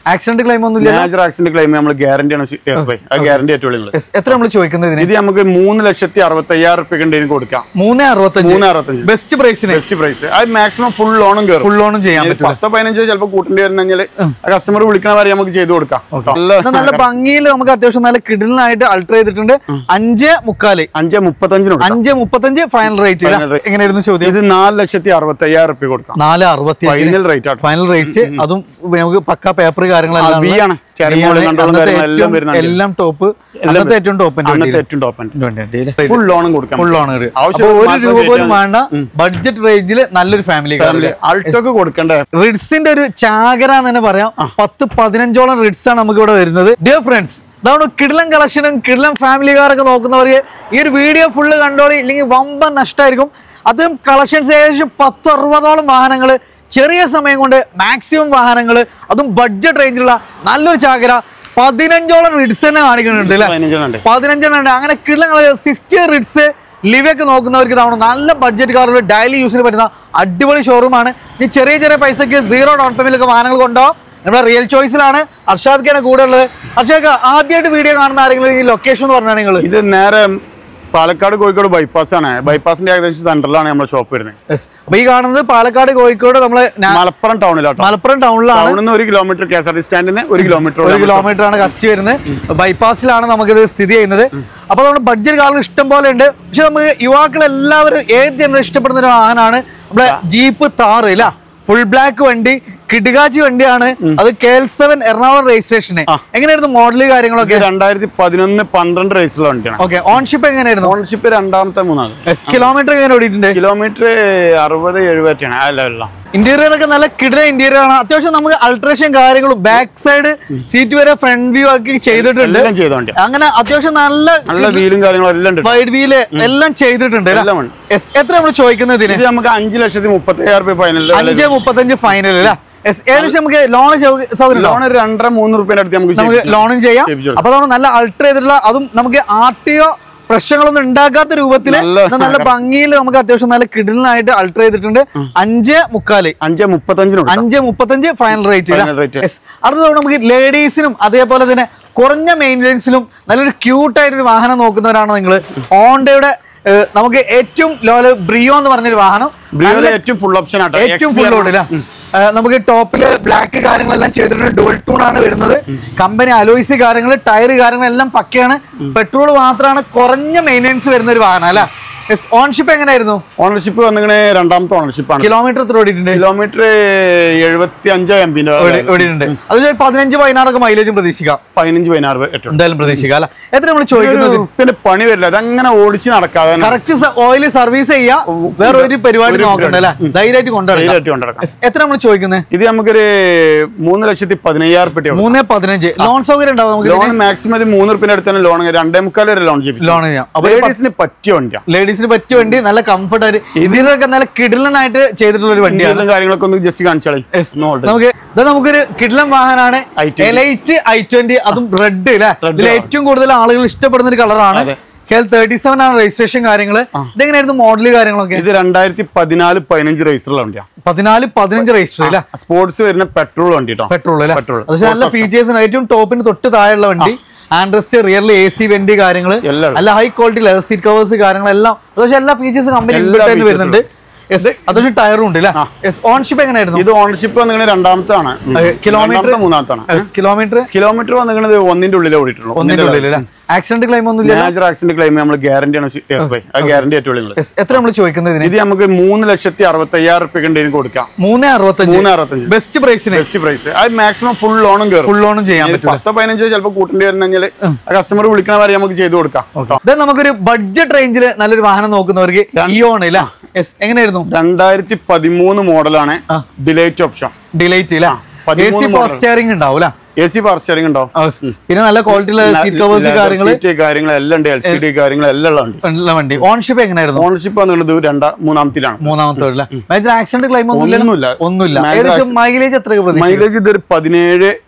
Accident claim ഒന്നും ഇല്ല major accident claim നമ്മൾ ഗ്യാരണ്ടി ആണ് യെസ് ബൈ ആ ഗ്യാരണ്ടി ഏറ്റവും ഉള്ളത് Yes. എത്ര നമ്മൾ ചോദിക്കുന്നത് ഇതിന് ഇത് നമുക്ക് മൂന്ന് ലക്ഷത്തി അറുപത്തി അയ്യായിരം റുപ്യക്ക് ഉണ്ടെങ്കിൽ കൊടുക്കാം മൂന്ന് അറുപത്തഞ്ച് മൂന്ന് അറുപത്തഞ്ച് ബെസ്റ്റ് പ്രൈസിന് ബെസ്റ്റ് പ്രൈസ് അത് മാക്സിമം ഫുൾ ലോണും കയറും ഫുൾ ലോണും ചെയ്യാൻ ഇനി പറ്റും പത്തോ പതിനഞ്ചോ ചിലപ്പോൾ കൂട്ടേണ്ടി വരുന്നെങ്കിൽ കസ്റ്റമർ വിളിക്കണ വരെ നമുക്ക് ചെയ്ത് കൊടുക്കാം നല്ല ഇത് നല്ല ഭംഗിയിൽ നമുക്ക് അത്യാവശ്യം നല്ല കിടിലനായിട്ട് അൾട്ടർ ചെയ്തിട്ടുണ്ട് അഞ്ച് മുക്കാല് അഞ്ച് മുപ്പത്തഞ്ചിനുണ്ട് അഞ്ച് മുപ്പത്തഞ്ച് ഫൈനൽ റേറ്റ് Final rate. എങ്ങനെയായിരുന്നു ചോദ്യം ഇത് നാല് ലക്ഷത്തി അറുപത്തി അയ്യായിരം റുപ്യ കൊടുക്കാം നാല് അറുപത്തി ഫൈനൽ റേറ്റ് ആണ് ഫൈനൽ റേറ്റ് അതും നമുക്ക് പക്ക പേപ്പർ കാര്യങ്ങളെല്ലാം വി ഉള്ള- ആണ് സ്റ്റാരിംഗ് V ആണ്. മോഡൽ കൺട്രോളും അന്നത്തെ കാര്യങ്ങളും എല്ലാം ഏറ്റവും- വരുന്നുണ്ട് എല്ലാം ടോപ്പ് അന്നത്തെ ഏറ്റവും ടോപ്പിന്റെ അന്നത്തെ ഏറ്റവും ടോപ്പ് ഫുൾ ലോണും കൊടുക്കാം ഫുൾ ആണ് ആവശ്യം അപ്പൊ ഒരു മാത്രം രൂപ പോലും കയറ്റാൻ- വേണ്ട ബഡ്ജറ്റ് റേഞ്ചിൽ നല്ലൊരു ഫാമിലി ഫാമിലി അൾട്ടോക്ക് കൊടുക്കണ്ടേ റിഡ്സിന്റെ ഒരു ചാകര എന്ന് തന്നെ പറയാം പത്ത് പതിനഞ്ചോളം റിഡ്സ് ആണ് നമുക്ക് ഇവിടെ വരുന്നത് ഡിയർ ഫ്രണ്ട്സ് ഇതാണ് കിടിലം കളക്ഷനും കിടിലം ഫാമിലി കാറൊക്കെ നോക്കുന്നവർക്ക് ഈ ഒരു വീഡിയോ ഫുള്ള് കണ്ടോളി ഇല്ലെങ്കിൽ വമ്പൻ നഷ്ടമായിരിക്കും അതും കളക്ഷൻസ് ഏകദേശം പത്ത് അറുപതോളം വാഹനങ്ങൾ ചെറിയ സമയം കൊണ്ട് മാക്സിമം വാഹനങ്ങൾ അതും ബഡ്ജറ്റ് റേഞ്ചിലുള്ള നല്ലൊരു ചാകര പതിനഞ്ചോളം റിഡ്സ് തന്നെ കാണിക്കുന്നുണ്ട് അല്ലേ പതിനഞ്ചെണ്ണുണ്ട് പതിനഞ്ചെണ്ണം ഉണ്ട് അങ്ങനെ കിള്ളങ്ങൾ സ്വിഫ്റ്റ് റിഡ്സ് ലിവൊക്കെ നോക്കുന്നവർക്ക് ഇതാണ് നല്ല ബഡ്ജറ്റ് കാറുകൾ ഡെയിലി യൂസിന് പറ്റുന്ന അടിപൊളി ഷോറൂമാണ് ഈ ചെറിയ ചെറിയ പൈസക്ക് സീറോ ഡൗൺ പേയ്മെന്റിലൊക്കെ വാഹനങ്ങൾ കൊണ്ടുപോകാം നമ്മുടെ റിയൽ ചോയ്സിലാണ് അർഷാദ് ഖാനെ കൂടെ ഉള്ളത് അർഷാദ് ആദ്യമായിട്ട് വീഡിയോ കാണുന്ന ആരെങ്കിലും ഈ ലൊക്കേഷൻ എന്ന് പറഞ്ഞാൽ നിങ്ങൾ ഇത് നേരെ പാലക്കാട് കോഴിക്കോട് ബൈപ്പാസ് ആണ് ബൈപ്പാസിന്റെ ഏകദേശം സെന്ററിലാണ് നമ്മുടെ ഷോപ്പ് വരുന്നത് അപ്പൊ ഈ കാണുന്നത് പാലക്കാട് കോഴിക്കോട് നമ്മളെ നാ- മലപ്പുറം ടൗണിലാട്ടോ മലപ്പുറം ടൗണിലാണ് ടൗണിൽ നിന്ന് ഒരു kilometre K S R T സ്റ്റാൻഡിന് ഒരു കിലോമീറ്റർ ഒരു കിലോമീറ്റർ ആണ് കസ്റ്റ് വരുന്നത് ബൈപ്പാസിലാണ് നമുക്കിത് സ്ഥിതി ചെയ്യുന്നത് അപ്പൊ നമ്മുടെ ബഡ്ജറ്റ് കാറുകൾ ഇഷ്ടം പോലെ ഉണ്ട് പക്ഷെ നമുക്ക് യുവാക്കൾ എല്ലാവരും ഏത് ജനറേഷൻ ഇഷ്ടപ്പെടുന്ന ഒരു വാഹനമാണ് നമ്മുടെ ജീപ്പ് താറ് ഇല്ല ഫുൾ ബ്ലാക്ക് വണ്ടി കിടുകാച്ചി വണ്ടിയാണ് അത് കെ എൽ സെവൻ എറണാകുളം രജിസ്ട്രേഷന് എങ്ങനെയായിരുന്നു മോഡല് കാര്യങ്ങളൊക്കെ രണ്ടായിരത്തി പതിനൊന്ന് പന്ത്രണ്ട് റേസിലുള്ള വണ്ടിയാണ് ഓക്കെ ഓൺഷിപ്പ് എങ്ങനെയായിരുന്നു ഓൺഷിപ്പ് രണ്ടാമത്തെ മൂന്നാണ് കിലോമീറ്റർ എങ്ങനെ ഓടിയിട്ടുണ്ട് കിലോമീറ്റർ അറുപത് എഴുപറ്റാണ് അല്ല അല്ല ഇന്റീരിയർ ഒക്കെ നല്ല കിടില ഇന്റീരിയർ ആണ് അത്യാവശ്യം നമുക്ക് അൾട്രേഷൻ കാര്യങ്ങളും ബാക്ക് സൈഡ് സീറ്റ് വരെ ഫ്രണ്ട് വ്യൂ ആക്കി ചെയ്തിട്ടുണ്ട് എല്ലാം ചെയ്ത വണ്ടി അങ്ങനെ അത്യാവശ്യം നല്ല നല്ല വീലും കാര്യങ്ങളും എല്ലാം ഉണ്ട് വൈഡ് വീല് എല്ലാം ചെയ്തിട്ടുണ്ട് അല്ലേ? എല്ലാം ഉണ്ട്. Yes. എത്ര നമ്മൾ ചോദിക്കുന്നത് ഇതിന് ഇത് നമുക്ക് അഞ്ച് ലക്ഷത്തി മുപ്പത്തി അയ്യായിരം രൂപ ഫൈനൽ അഞ്ച് മുപ്പത്തഞ്ച് ഫൈനൽ അല്ലേ Yes. ഏകദേശം നമുക്ക് ലോൺ സൗകര്യം ഉണ്ടോ? ലോൺ ഒരു രണ്ടര മൂന്ന് റുപ്യന്റെ അടുത്ത് നമുക്ക് നമുക്ക് ചെയ്യിപ്പിച്ചു. ലോണും ചെയ്യാം ചെയ്യിപ്പിച്ചു അപ്പൊ നമ്മൾ നല്ല അൾട്ടർ ചെയ്തിട്ടുള്ള അതും നമുക്ക് ആർ ടി ഒ പ്രശ്നങ്ങളൊന്നും ഉണ്ടാക്കാത്ത രൂപത്തിൽ നല്ല- നല്ല ഭംഗിയിൽ നമുക്ക് അത്യാവശ്യം നല്ല കിടിലനായിട്ട് അൾട്ടർ ചെയ്തിട്ടുണ്ട് അഞ്ച് മുക്കാല് അഞ്ച് മുപ്പത്തഞ്ചിനുണ്ട് അഞ്ച് മുപ്പത്തഞ്ച് ഫൈനൽ റേറ്റ് Final rate. അടുത്ത തവണ നമുക്ക് ലേഡീസിനും അതേപോലെ തന്നെ കുറഞ്ഞ മെയിൻ്റെനൻസിലും നല്ലൊരു ക്യൂട്ടായിട്ടൊരു വാഹനം നോക്കുന്നവരാണ് നിങ്ങൾ ഹോണ്ടയുടെ ഏഹ്, നമുക്ക് ഏറ്റവും ലോല് ബ്രിയോ എന്ന് പറഞ്ഞൊരു വാഹനം ബ്രിയോയിലെ ഏറ്റവും ഫുൾ ഓപ്ഷൻ ആട്ടോ ഏറ്റവും ഫുൾ ലോഡ് നമുക്ക് ടോപ്പില് ബ്ലാക്ക് കാര്യങ്ങളെല്ലാം ചെയ്തിട്ടുണ്ട് ഡുവൽ ടൂൺ ആണ് വരുന്നത് കമ്പനി അലോയ്സ് കാര്യങ്ങൾ ടയർ കാര്യങ്ങളെല്ലാം പക്കയാണ് പെട്രോൾ മാത്രമാണ് കുറഞ്ഞ മെയിൻ്റെനൻസ് വരുന്ന ഒരു വാഹനം അല്ല ഓൺഷിപ്പ് എങ്ങനെയായിരുന്നു ഓണർഷിപ്പ് വന്നിങ്ങനെ രണ്ടാമത്തെ ഓണർഷിപ്പ് ആണ് കിലോമീറ്റർ എത്ര ഓടിയിട്ടുണ്ട് കിലോമീറ്റർ എഴുപത്തി അഞ്ചോ എം പിന്റെ ഓടി- ഓടിയിട്ടുണ്ട് അത് ഒരു പതിനഞ്ച് പതിനാറൊക്കെ മൈലേജും പ്രതീക്ഷിക്കാം പതിനഞ്ച് പതിനാറ് ഏറ്റവും എന്തായാലും പ്രതീക്ഷിക്കാം അല്ല എത്ര നമ്മൾ ചോദിക്കുന്നത് പിന്നെ പണി വരില്ല അതങ്ങനെ ഓടിച്ച് നടക്കാതെ തന്നെ കറക്റ്റ് ഓയിൽ സർവീസ് ചെയ്യാ വേറെ ഒരു പരിപാടി ഒരു നോക്കണ്ട അല്ലേ ധൈര്യമായിട്ട് കൊണ്ടുവരാം ധൈര്യമായിട്ട് കൊണ്ടുനടക്കാം. എത്ര നമ്മൾ ചോദിക്കുന്നത് ഇത് നമുക്കൊരു മൂന്ന് ലക്ഷത്തി പതിനയ്യായിരം റുപ്യ മൂന്ന് പതിനഞ്ച് ലോൺ സൗകര്യം ഉണ്ടാവും നമുക്ക് ലോൺ മാക്സിമം ഒരു മൂന്ന് റുപ്യന്റെ അടുത്താണ് ലോൺ രണ്ടേ മുക്കാൽ വരെ ലോൺ ചെയ്യും ലോൺ ചെയ്യാം അപ്പൊ ലേഡീസിന് പറ്റിയ വണ്ടിയാണ് ലേഡീസിന് പറ്റിയ വണ്ടി നല്ല കംഫർട്ട് ആയിട്ട് ഇതിനൊക്കെ നല്ല കിടിലനായിട്ട് ചെയ്തിട്ടുള്ള ഒരു വണ്ടിയാണ് ഇന്ത്യയിലും കാര്യങ്ങളൊക്കെ ഒന്ന് ജസ്റ്റ് കാണിച്ചാളേ നമുക്ക് ഇത് നമുക്കൊരു കിടിലൻ വാഹനമാണ് i20. എലൈറ്റ് ഐ ട്വന്റി അതും റെഡ് അല്ലേ ഇതിൽ ഏറ്റവും കൂടുതൽ ആളുകൾ ഇഷ്ടപ്പെടുന്ന ഒരു കളറാണ് അതെ. കെൽ തേർട്ടി സെവൻ ആണ് രജിസ്ട്രേഷൻ കാര്യങ്ങള് ഇതെങ്ങനെയായിരുന്നു മോഡല് കാര്യങ്ങളൊക്കെ ഇത് രണ്ടായിരത്തി പതിനാല് പതിനഞ്ച് റേസിലുള്ള വണ്ടിയാണ് പതിനാല് പതിനഞ്ച് രജിസ്റ്റർ അല്ലേ സ്പോർട്സ് വരുന്ന പെട്രോൾ വണ്ടി കേട്ടോ പെട്രോൾ അല്ലേ Petrol. അത് നല്ല ഫീച്ചേഴ്സ് ഏറ്റവും ടോപ്പിന് തൊട്ട് താഴെയുള്ള വണ്ടി ആൻഡ്രസ്റ്റ് റിയർലി എ സി വെന്റ് കാര്യങ്ങൾ എല്ലാം നല്ല high quality leather seat covers കാര്യങ്ങളെല്ലാം അത്യാവശ്യം എല്ലാ ഫീച്ചേഴ്സും കമ്പനി എല്ലാ തന്നെ features വരുന്നുണ്ട് യെസ് അത്യാവശ്യം ടയറും ഉണ്ട് അല്ലേ യെസ് ഓൺഷിപ്പ് എങ്ങനെയായിരുന്നു ഇത് ഓണർഷിപ്പ് വന്നിങ്ങനെ രണ്ടാമത്താണ് ഉം. കിലോമീറ്റർ രണ്ടാമത്തെ മൂന്നാമത്താണ് കിലോമീറ്റർ കിലോമീറ്റർ വന്നിങ്ങനെ ഒന്നിന്റെ ഉള്ളിലേ ഓടിയിട്ടുള്ളൂ ഒന്നിന്റെ ഉള്ളിൽ അല്ലേ ആക്സിഡന്റ് ക്ലെയിം ഒന്നും ഇല്ല മേജർ ആക്സിഡന്റ് ക്ലെയിം നമ്മൾ ഗ്യാരണ്ടി ആണ് യെസ് ബൈ ആ ഗ്യാരണ്ടി ഏറ്റവും ഉള്ളത് Yes. എത്ര നമ്മൾ ചോദിക്കുന്നത് ഇതിന് ഇത് നമുക്ക് മൂന്ന് ലക്ഷത്തി അറുപത്തി അയ്യായിരം റുപ്യക്ക് ഉണ്ടെങ്കിൽ കൊടുക്കാം മൂന്ന് അറുപത്തഞ്ച് മൂന്ന് അറുപത്തഞ്ച് ബെസ്റ്റ് പ്രൈസിന് ബെസ്റ്റ് പ്രൈസ് അത് മാക്സിമം ഫുൾ ലോണും കയറും ഫുൾ ലോണും ചെയ്യാൻ ഇനി പറ്റും പത്തോ പതിനഞ്ചോ ചിലപ്പോൾ കൂട്ടേണ്ടി വരുന്നെങ്കിൽ കസ്റ്റമർ വിളിക്കണ വരെ നമുക്ക് ചെയ്ത് കൊടുക്കാം കേട്ടോ ഇത് നമുക്കൊരു ബഡ്ജറ്റ് റേഞ്ചിൽ നല്ലൊരു വാഹനം നോക്കുന്നവർക്ക് ഇയോൺ ഇല്ല യെസ് എങ്ങനെയായിരുന്നു രണ്ടായിരത്തി പതിമൂന്ന് മോഡലാണ് ഡിലൈറ്റ് ഓപ്ഷൻ ഡിലൈറ്റ് ഇല്ല എ പതിമൂന്ന് സി model. ഫാസ്റ്റ് സ്റ്റിയറിംഗ് ഉണ്ടാവും അല്ലേ എ സി പവർ സ്റ്റിയറിംഗ് ഉണ്ടോ പിന്നെ നല്ല ക്വാളിറ്റിയുള്ള സീറ്റ് കവേഴ്സ് കാര്യങ്ങൾ കാര്യങ്ങൾ എല്ലാം ഉണ്ട് എൽ സി ഡി കാര്യങ്ങൾ എല്ലാം ഉണ്ട് ഉള്ള വണ്ടി ഓൺഷിപ്പ് എങ്ങനെയായിരുന്നു ഓണർഷിപ്പ് വന്നിട്ട് രണ്ടാ മൂന്നാമത്തിലാണ് മൂന്നാമത്തെ അല്ലേ മേജർ ആക്സിഡന്റ് ക്ലെയിം ഒന്നും ഒന്നുമില്ല. ഒന്നുമില്ല Major ഏകദേശം മൈലേജ് എത്ര പ്രതീക്ഷ മൈലേജ് ഇതൊരു പതിനേഴ്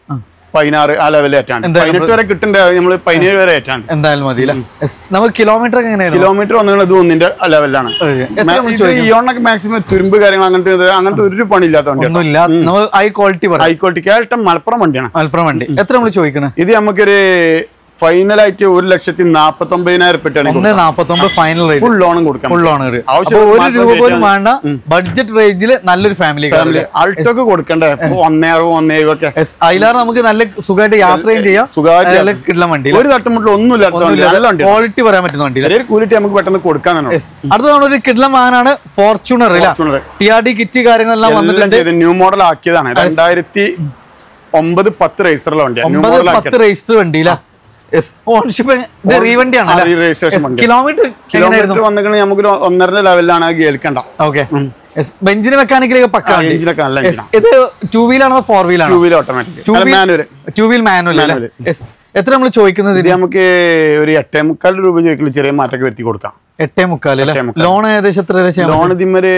പതിനാറ് ആ ലെവലിൽ ഏറ്റാണ് എന്തായാലും പതിനെട്ട് വരെ കിട്ടണ്ടേ നമ്മൾ പതിനേഴ് വരെ ഏറ്റാണ് എന്തായാലും മതി അല്ലേ Yes. നമുക്ക് കിലോമീറ്റർ ഒക്കെ എങ്ങനെയാണ് കിലോമീറ്റർ വന്നത് ഇത് ഒന്നിന്റെ ലെവലിലാണ് എത്ര ഇയോണൊക്കെ മാക്സിമം തുരുമ്പ് കാര്യങ്ങൾ അങ്ങനത്തെ ഇത് അങ്ങനത്തെ ഒരു പണി ഇല്ലാത്ത വണ്ടിയാണ് ഒന്നുമില്ല നമ്മൾ ഹൈ ക്വാളിറ്റി പറയാം ഹൈക്കോട്ടെ കേട്ടം മലപ്പുറം വണ്ടിയാണ് മലപ്പുറം വണ്ടി എത്ര നമ്മൾ ചോദിക്കണേ ഇത് നമുക്കൊരു ഫൈനലായിട്ട് ഒരു ലക്ഷത്തി നാപ്പത്തി ഒമ്പതിനായിരം റുപ്യാണ് ഒന്ന് നാപ്പത്തൊമ്പത് ഫൈനൽ റേറ്റ് ഫുൾ ലോണും കൊടുക്കാം ഫുൾ ഓൺ അപ്പൊ ആവശ്യം ഒരു മാത്രം രൂപ പോലും കയറ്റാൻ വേണ്ട ബഡ്ജറ്റ് റേഞ്ചിൽ നല്ലൊരു ഫാമിലി ഫാമിലി അൾട്ടോക്ക് കൊടുക്കണ്ടേ ഇപ്പൊ ഒന്നേ അറുപത് ഒന്നേ ഒക്കെ അതിലാറ് നമുക്ക് നല്ല സുഖമായിട്ട് യാത്രയും ചെയ്യാം സുഖമായിട്ട് നല്ല കിട്ടുന്ന വണ്ടി ഒരു തട്ടുമുട്ടിൽ ഒന്നും ഇല്ലാത്ത വണ്ടി നല്ല വണ്ടി ക്വാളിറ്റി പറയാൻ പറ്റുന്ന വണ്ടി ചെറിയൊരു കൂലിറ്റി നമുക്ക് പെട്ടെന്ന് കൊടുക്കാൻ തന്നെ അടുത്ത തവണ ഒരു കിഡ്ലം വാഹനാണ് ഫോർച്യൂണർ അല്ല Fortuner. T R D kit കാര്യങ്ങളെല്ലാം എല്ലാം വന്നിട്ടുണ്ട് ചെയ്ത് ന്യൂ മോഡൽ ആക്കിയതാണ് രണ്ടായിരത്തി ഒമ്പത് പത്ത് രജിസ്റ്ററിലെ വണ്ടിയാണ് ന്യൂ ഒമ്പത് മോഡൽ പത്ത് രജിസ്റ്റർ വണ്ടിയില്ല ഓൺഷിപ്പ് ഇത് റീവണ്ടിയാണ് രജിസ്ട്രേഷൻ വണ്ടി കിലോമീറ്റർ കിലോമീറ്റർ വന്നിട്ട് നമുക്ക് ഒന്നര ലെവലിലാണ് കേൾക്കണ്ട ഓക്കെ ബെഞ്ചിന് മെക്കാനിക്കലൊക്കെ പക്ക വണ്ടി. എഞ്ചിനൊക്കെ നല്ല Yes. ഇത് ടൂ വീലാണോ ഫോർ വീലാണോ two wheeler automatic two manual two wheel manual അല്ലേ Yes. എത്ര നമ്മൾ ചോദിക്കുന്നത് ഇത് നമുക്ക് ഒരു എട്ടേ മുക്കാൽ രൂപ ചോദിക്കുന്ന ചെറിയ മാറ്റമൊക്കെ വരുത്തി കൊടുക്കാം എട്ടേ മുക്കാല് അല്ലേ എട്ടേ മുക്കാൽ. ലോൺ ഏകദേശം എത്ര വരെ ചെയ്യാം ലോൺ ഇതിമ്മര്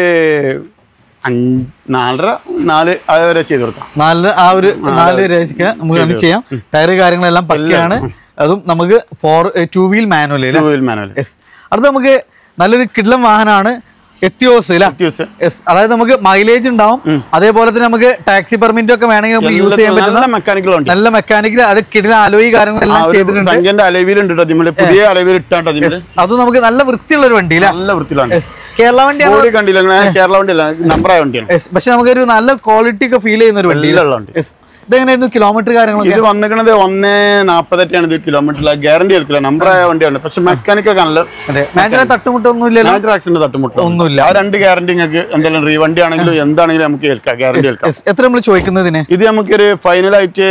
അഞ്ച് നാലര നാല് അത് വരെ ചെയ്ത് കൊടുക്കാം നാല് ആ ഒരു നാല് രേഖയ്ക്ക് നമുക്ക് അത് ചെയ്യാം ടയർ കാര്യങ്ങളെല്ലാം പക്കയാണ് അതും നമുക്ക് four two wheel manual two wheel manual yes അടുത്ത നമുക്ക് നല്ലൊരു കിഡ്ലം വാഹനമാണ് എത്തിയോസ് അല്ല അത്യാവശ്യം യെസ് അതായത് നമുക്ക് മൈലേജ് ഉണ്ടാവും അതേപോലെ തന്നെ നമുക്ക് ടാക്സി പെർമിറ്റ് ഒക്കെ വേണമെങ്കിൽ നമുക്ക് യൂസ് ചെയ്യാൻ പറ്റുന്ന നല്ല മെക്കാനിക്കൽ വണ്ടി നല്ല മെക്കാനിക്കൽ അത് കിടില അലോയി കാര്യങ്ങളെല്ലാം ചെയ്തിട്ടുണ്ട് സംഖ്യന്റെ അലവിലുണ്ട് കേട്ടോ അതിമ്മല് പുതിയ അലവിൽ ഇട്ടാട്ടോ അതിമ്മല് അത് നമുക്ക് നല്ല വൃത്തിയുള്ള ഒരു വണ്ടി അല്ലേ നല്ല വൃത്തിയിലാണ് Yes. കേരള വണ്ടിയാണ് ബോഡി കണ്ടില്ല ഇങ്ങനെ കേരള വണ്ടിയല്ല നമ്പറായ വണ്ടിയാണ് Yes. പക്ഷെ നമുക്കൊരു നല്ല ക്വാളിറ്റി ഒക്കെ ഫീൽ ചെയ്യുന്ന ഒരു വണ്ടി എല്ലാം വണ്ടി Yes. ഇതെങ്ങനെയായിരുന്നു കിലോമീറ്റർ കാര്യങ്ങളൊക്കെ ഇത് വന്നിക്കണത് ഒന്നേ നാപ്പത്തെട്ടാണ് ഇത് കിലോമീറ്റർ ഗ്യാരണ്ടി എടുക്കില്ല നമ്പറായ വണ്ടിയാണ് പക്ഷെ മെക്കാനിക് ഒക്കെ നല്ല അതെ മാജിനെ തട്ടുമുട്ടൊന്നും ഇല്ലല്ലോ നാച്ചുറൽ ആക്സിഡന്റ് തട്ടുമുട്ടോ ഒന്നുമില്ല. ആ രണ്ട് ഗ്യാരണ്ടി നിങ്ങൾക്ക് എന്തെങ്കിലും റീ വണ്ടി ആണെങ്കിലും എന്താണെങ്കിലും നമുക്ക് കേൾക്കാം ഗ്യാരണ്ടി കേൾക്കാം Yes. എത്ര നമ്മൾ ചോദിക്കുന്നതിന് ഇത് നമുക്കൊരു ഫൈനലായിട്ട്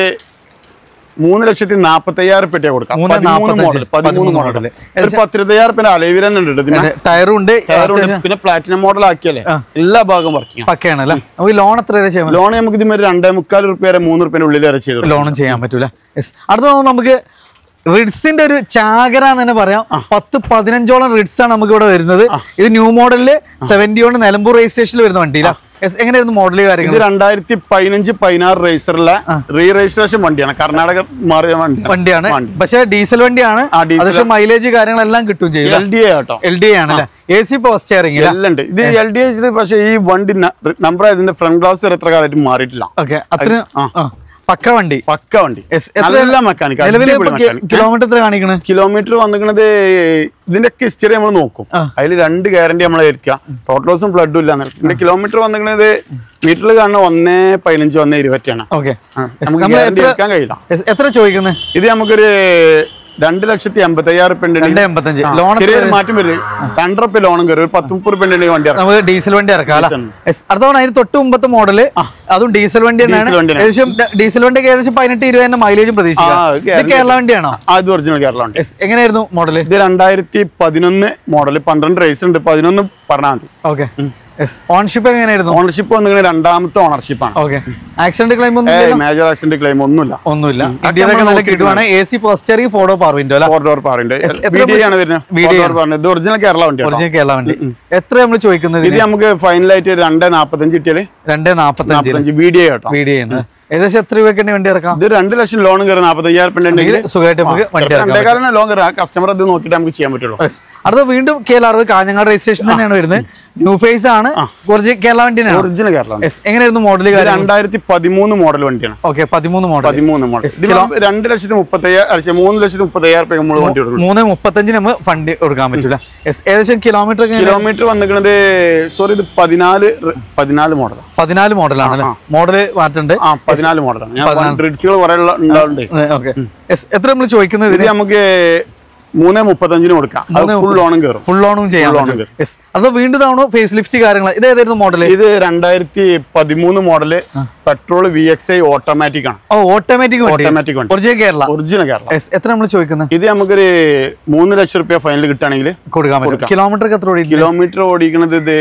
മൂന്ന് ലക്ഷത്തി നാപ്പത്തി അയ്യായിരം റുപ്യ കൊടുക്കാം മൂന്ന് പതിമൂന്ന് നാപ്പത്തഞ്ച്. മോഡൽ പതിമൂന്ന് പതിമൂന്ന് മോഡൽ model. ഒരു പത്തിരുപത്തയ്യായിരം റുപ്യ അലവിൽ തന്നെ ഉണ്ട് ഇതിന് ടയറും ഉണ്ട് ടയറുണ്ട്. പിന്നെ പ്ലാറ്റിനം മോഡൽ ആക്കിയല്ലേ എല്ലാ ഭാഗം വർക്കിംഗ് പക്കയാണ് അല്ലേ നമുക്ക് ലോൺ എത്ര വരെ ചെയ്യാൻ ലോൺ നമുക്ക് ഇതിന് രണ്ടേ മുക്കാൽ റുപ്യ വരെ മൂന്ന് റുപ്യന്റെ ഉള്ളിൽ വരെ ചെയ്തു ലോണും ചെയ്യാൻ പറ്റൂല യെസ് അടുത്ത നമുക്ക് റിഡ്സിന്റെ ഒരു ചാകര എന്ന് തന്നെ പറയാം പത്ത് പതിനഞ്ചോളം റിഡ്സ് ആണ് നമുക്ക് ഇവിടെ വരുന്നത് ഇത് ന്യൂ മോഡലില് സെവന്റി കൊണ്ട് നിലമ്പൂർ രജിസ്ട്രേഷനിൽ വരുന്ന വണ്ടിയില്ല യെസ് എങ്ങനെയായിരുന്നു മോഡൽ കാര്യങ്ങൾ ഇത് രണ്ടായിരത്തി പതിനഞ്ച് പതിനാറ് രജിസ്റ്ററിലെ റീ രജിസ്ട്രേഷൻ വണ്ടിയാണ് കർണാടക മാറിയ വണ്ടിയാണ് വണ്ടിയാണ് പക്ഷെ ഡീസൽ വണ്ടിയാണ് ആ, diesel. അത്യാവശ്യം മൈലേജ് കാര്യങ്ങളെല്ലാം കിട്ടും ചെയ്യും എൽ ഡി എ കേട്ടോ എൽ ഡി ആണ് അല്ലേ എ സി പോസ്റ്റ് സ്റ്റിയറിംഗ് എല്ലാം ഉണ്ട് ഇത് എൽ ഡി എച്ചിൽ പക്ഷേ ഈ വണ്ടി നമ്പർ ഇതിന്റെ ഫ്രണ്ട് ഗ്ലാസ് വരെ എത്ര കാലമായിട്ട് മാറിയിട്ടില്ല ഓക്കെ അത്ര ആ, പക്ക വണ്ടി പക്ക വണ്ടി Yes, എത്ര- നല്ല മെക്കാനിക് നിലവിൽ കിലോമീറ്റർ എത്ര കാണിക്കണേ കിലോമീറ്റർ വന്നിക്കണത് ഇതിന്റെ ഒക്കെ ഹിസ്റ്ററി നമ്മൾ നോക്കും ആ. അതിൽ രണ്ട് ഗ്യാരണ്ടി നമ്മൾ ഏൽക്കുക ടോട്ടലോസും ബ്ലഡും ഇല്ല ഇതിന്റെ കിലോമീറ്റർ വന്നിക്കണത് മീറ്ററിൽ കാണുന്ന ഒന്നേ പതിനഞ്ച് ഒന്നേ ഇരുപത്തിയാണ് ഓക്കെ നമുക്ക് നമ്മൾ ഗ്യാരണ്ടി എത്ര എടുക്കാൻ കഴിയില്ല എത്ര ചോദിക്കുന്നത് ഇത് നമുക്കൊരു രണ്ട് ലക്ഷത്തി എൺപത്തി അയ്യായിരം റുപ്യ രണ്ട് എൺപത്തഞ്ച് ലോൺ ചെറിയൊരു മാറ്റം വരും രണ്ടര റുപ്യ ലോണും കയറും ഒരു പത്ത് മുപ്പത് റുപ്യ ഉണ്ടെങ്കിൽ വണ്ടി ഇറക്കാം നമുക്ക് ഡീസൽ വണ്ടി ഇറക്കാം അല്ലേ Diesel. Yes. അടുത്ത തവണ അതിന് തൊട്ട് മുമ്പത്തെ മോഡല് അതും ഡീസൽ വണ്ടി തന്നെയാണ് Diesel വണ്ടിയാണ്. ഏകദേശം ഡ- ഡീസൽ വണ്ടിക്ക് ഏകദേശം പതിനെട്ട് ഇരുപത് തന്നെ മൈലേജും പ്രതീക്ഷിക്കാം ആ, ഇത് guarantee. കേരള വണ്ടിയാണോ ആ, ഇത് ഒറിജിനൽ കേരള വണ്ടി Yes. എങ്ങനെയായിരുന്നു മോഡല് ഇത് രണ്ടായിരത്തി പതിനൊന്ന് മോഡൽ പന്ത്രണ്ട് റേസ് ഉണ്ട് പതിനൊന്ന് പറഞ്ഞാൽ മതി ഓക്കെ ഓൺഷിപ്പ് എങ്ങനെയായിരുന്നു ഓണർഷിപ്പ് വന്നിങ്ങനെ രണ്ടാമത്തെ ഓണർഷിപ്പാണ് ഓക്കെ ആക്സിഡന്റ് ക്ലെയിം ഒന്നും ഏയ് മേജർ ആക്സിഡന്റ് ക്ലെയിം ഒന്നുമില്ല ഒന്നുമില്ല ഇന്ത്യയിലൊക്കെ നല്ല കിട്ടുവാണ് എ സി പോസ്റ്ററി ഫോട്ടോ പവർ വിൻഡോ അല്ല ഫോർ ഡോർ പാറിന്റെ എത്ര വീഡിയോ ആണ് വരുന്നത് VDI ഫോർ ഡോർ പാറിന്റെ ഇത് ഒറിജിനൽ കേരള വണ്ടിയാണ് ഒറിജിനൽ കേരള വണ്ടി എത്ര നമ്മൾ ചോദിക്കുന്നത് ഇത് നമുക്ക് ഫൈനലായിട്ട് രണ്ട് നാപ്പത്തഞ്ച് കിട്ടിയാല് രണ്ട് നാപ്പത്തഞ്ച് നാപ്പത്തഞ്ച് വീഡിയോ കേട്ടോ വീഡിയോ ചെയ്യുന്നത് ഏകദേശം എത്ര രൂപയ്ക്ക് വണ്ടി ഇറക്കാം ഇത് രണ്ട് ലക്ഷം ലോൺ കയറി നാപ്പത്തയ്യായിരം റുപ്യ ഉണ്ടെങ്കിൽ സുഖമായിട്ട് നമുക്ക് വണ്ടി ഇറക്കാം രണ്ടേകാലം ലോൺ കയറി ആ കസ്റ്റമർ ഇത് നോക്കിയിട്ട് നമുക്ക് ചെയ്യാൻ പറ്റുള്ളൂ Yes. അടുത്ത വീണ്ടും കെ എൽ അറുപത് കാഞ്ഞങ്ങാട് രജിസ്ട്രേഷൻ തന്നെയാണ് വരുന്നത് ന്യൂ ഫേസ് ആണ് കുറച്ച് കേരള വണ്ടി തന്നെയാണ് ഒറിജിനൽ കേരള വണ്ടി Yes. എങ്ങനെയായിരുന്നു മോഡൽ ഇത് രണ്ടായിരത്തി പതിമൂന്ന് മോഡൽ വണ്ടിയാണ് ഓക്കെ പതിമൂന്ന് മോഡൽ പതിമൂന്ന് മോഡൽ ഇത് രണ്ട് ലക്ഷത്തി മുപ്പത്തയ്യായിരം അല്ല മൂന്ന് ലക്ഷത്തി മുപ്പത്തയ്യായിരം റുപ്യ നമ്മൾ വണ്ടി കൊടുക്കും മൂന്ന് മുപ്പത്തഞ്ചിന് നമ്മൾ ഫണ്ട് കൊടുക്കാൻ പറ്റൂല Yes. ഏകദേശം കിലോമീറ്റർ കിലോമീറ്റർ വന്നിക്കണത് സോറി ഇത് പതിനാല് റ്- പതിനാല് മോഡലാണ് പതിനാല് മോഡലാണ് അല്ലേ മോഡല് മാറ്റുണ്ട് ആ പതിനാല് മോഡലാണ് ഞാൻ ഡ്രിഡ്സുകൾ കുറെ ഉണ്ടാവുന്നുണ്ട് ഓക്കെ എത്ര നമ്മൾ ചോദിക്കുന്നത് ഇത് നമുക്ക് മൂന്ന് മുപ്പത്തഞ്ചിന് കൊടുക്കാം അത് ഫുൾ ലോണും കയറും ഫുൾ ഓണും ചെയ്യാൻ Full on പറ്റും യെസ് അത് വീണ്ടും തവണ ഫേസ് ലിഫ്റ്റ് കാര്യങ്ങൾ ഇത് ഏതായിരുന്നു മോഡൽ ഇത് രണ്ടായിരത്തി പതിമൂന്ന് model petrol V X I automatic ആണ് ഓ ഓട്ടോമാറ്റിക് വണ്ടി ഓട്ടോമാറ്റിക് വണ്ടി original Kerala original Kerala yes എത്ര നമ്മൾ ചോദിക്കുന്നത് ഇത് നമുക്കൊരു മൂന്ന് ലക്ഷം റുപ്യ ഫൈനൽ കിട്ടുകയാണെങ്കിൽ കൊടുക്കാൻ പറ്റും കിലോമീറ്റർ എത്ര ഓടി കിലോമീറ്റർ ഓടിക്കണത് ഇത്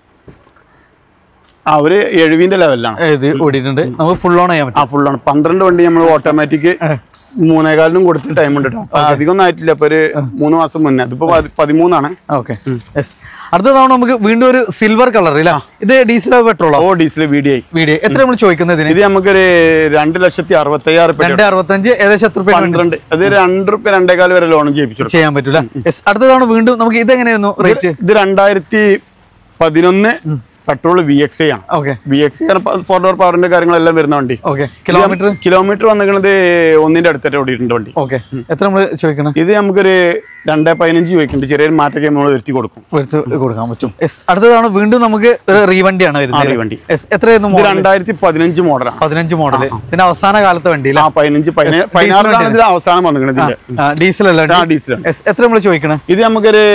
ആ ഒരു എഴുവിന്റെ ലെവലിലാണ് ഇത് ഓടിയിട്ടുണ്ട് നമുക്ക് ഫുൾ ഓൺ ചെയ്യാൻ പറ്റും ആ ഫുള്ളാണ് പന്ത്രണ്ട് വണ്ടി നമ്മൾ ഓട്ടോമാറ്റിക് മൂന്നേകാലിനും കൊടുത്ത് ടൈം ഉണ്ട് കേട്ടോ അപ്പൊ അധികം ഒന്നും ആയിട്ടില്ല ഇപ്പൊ ഒരു മൂന്ന് മാസം മുന്നേ അതിപ്പോ പതി- പതിമൂന്നാണ് ഓക്കെ യെസ് അടുത്ത തവണ നമുക്ക് വീണ്ടും ഒരു സിൽവർ കളർ ഇല്ല ഇത് ഡീസലോ പെട്രോളോ oh diesel V D I video എത്ര നമ്മൾ ചോദിക്കുന്നത് ഇതിന് ഇത് നമുക്കൊരു രണ്ട് ലക്ഷത്തി അറുപത്തി അയ്യായിരം റുപ്യ രണ്ട് അറുപത്തഞ്ച് ഏകദേശം എത്ര രൂപ പന്ത്രണ്ട് അത് രണ്ട് റുപ്യ രണ്ടേകാൽ വരെ ലോൺ ചെയ്യിപ്പിച്ചു ചെയ്യാൻ പറ്റൂല യെസ് അടുത്ത തവണ വീണ്ടും നമുക്ക് ഇത് എങ്ങനെയായിരുന്നു റേറ്റ് ഇത് രണ്ടായിരത്തി പതിനൊന്ന് പെട്രോൾ വി എക്സ് ഐ ആണ് okay V X four door പവറിന്റെ കാര്യങ്ങളെല്ലാം വരുന്ന വണ്ടി ഓക്കെ കിലോമീറ്റർ കിലോമീറ്റർ വന്നിരിക്കുന്നത് ഒന്നിന്റെ അടുത്തായിട്ട് ഓടിയിട്ടുണ്ട് വണ്ടി ഓക്കെ എത്ര നമ്മൾ ചോദിക്കണം ഇത് നമുക്കൊരു രണ്ടേ പതിനഞ്ച് ചോദിക്കുന്നുണ്ട് ചെറിയൊരു മാറ്റൊക്കെ നമ്മൾ വരുത്തി കൊടുക്കും എടുത്ത് കൊടുക്കാൻ പറ്റും യെസ് അടുത്ത തവണ വീണ്ടും നമുക്ക് ഒരു റീവണ്ടിയാണ് വരുന്നത് റീവണ്ടി. യെസ് എത്രയായിരുന്നു ഇത് model? രണ്ടായിരത്തി പതിനഞ്ച് മോഡലാണ് പതിനഞ്ച് മോഡല് ഇതിന്റെ അവസാന കാലത്തെ വണ്ടിയില്ല ആ പതിനഞ്ച് പതിനേഴ് പതിനാറിലാണ് ഇതിൽ അവസാനം വന്നിരിക്കുന്നത് ഇതിന്റെ ഡീസൽ അല്ല ആ ഡീസലാണ് യെസ് എത്ര നമ്മൾ ചോദിക്കണം ഇത് നമുക്കൊരു